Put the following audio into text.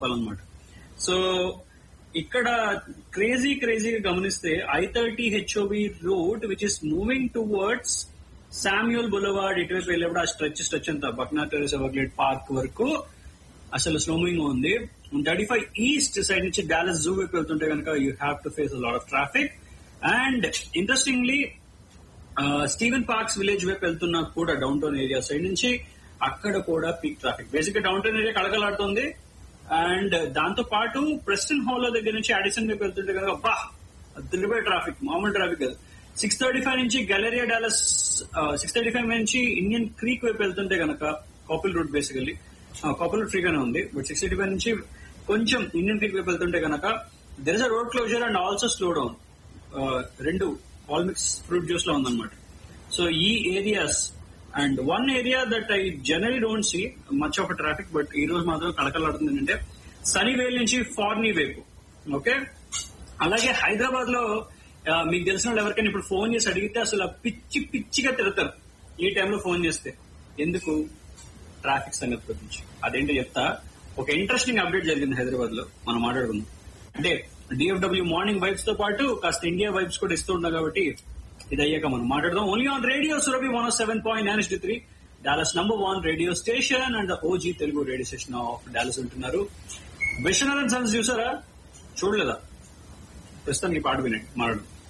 అనమాట సో ఇక్కడ క్రేజీ క్రేజీగా గమనిస్తే I thirty HOV road which is moving towards Samuel Boulevard ఇటువైపు వెళ్ళేప్పుడు ఆ స్ట్రెచ్ స్ట్రెచ్ అంతా బక్నా టెరెస్ ఎవర్గ్లేడ్ పార్క్ వరకు అసలు స్లో మూవింగ్ ఉంది థర్టీ ఫైవ్ ఈస్ట్ సైడ్ నుంచి డాలస్ జూ వైపు వెళ్తుంటే కనుక you have to face lot of traffic and interestingly Steven Parks village వైపు వెళ్తున్నా కూడా డౌన్ టౌన్ ఏరియా సైడ్ నుంచి అక్కడ కూడా పీక్ ట్రాఫిక్ బేసిక్ గా డౌన్ టౌన్ ఏరియా కలగలాడుతుంది అండ్ దాంతో పాటు ప్రెస్టన్ హాల్ దగ్గర నుంచి అడిసన్ వైపు వెళ్తుంటే కనుక బా దిల్లిపోయే ట్రాఫిక్ మామూలు ట్రాఫిక్ కాదు సిక్స్ థర్టీ ఫైవ్ నుంచి Galleria Dallas six thirty five నుంచి ఇండియన్ క్రీక్ వైపు వెళ్తుంటే కనుక Coppell route basically Coppell route ఫ్రీగానే ఉంది బట్ సిక్స్ థర్టీ ఫైవ్ నుంచి కొంచెం ఇండియన్ క్రీక్ వైపు వెళ్తుంటే కనుక there is a road closure and also slow down రెండు ఆల్ మిక్స్ ఫ్రూట్ జ్యూస్ లో ఉందన్నమాట సో ఈ areas and one area that I generally don't see much of traffic but ఈ రోజు మాత్రం కలకలాడుతుంది ఏంటంటే సనీవేల్ నుంచి ఫార్నీ వైపు ఓకే అలాగే హైదరాబాద్ లో ఆ, మీకు తెలిసిన వాళ్ళు ఎవరికైనా ఇప్పుడు ఫోన్ చేసి అడిగితే అసలు ఆ పిచ్చి పిచ్చిగా తిడతారు ఈ టైంలో ఫోన్ చేస్తే ఎందుకు ట్రాఫిక్ సంగతి గురించి అదేంటో చెప్తా ఒక ఇంట్రెస్టింగ్ అప్డేట్ జరిగింది హైదరాబాద్ లో మనం మాట్లాడుకుందాం అంటే డిఎఫ్డబ్ల్యూ మార్నింగ్ వైబ్స్ తో పాటు కాస్త ఇండియా వైబ్స్ కూడా ఇస్తూ ఉంటాం కాబట్టి ఇది అయ్యాక మనం మాట్లాడదాం only on radio Surabhi one seven point nine three Dallas number one radio station and OG Telugu radio station of Dallas ఉంటున్నారు విశ్వనాథన్ సన్స్ చూసారా చూడలేదా ప్రస్తుతం ఈ పాట వినండి మాట్లాడు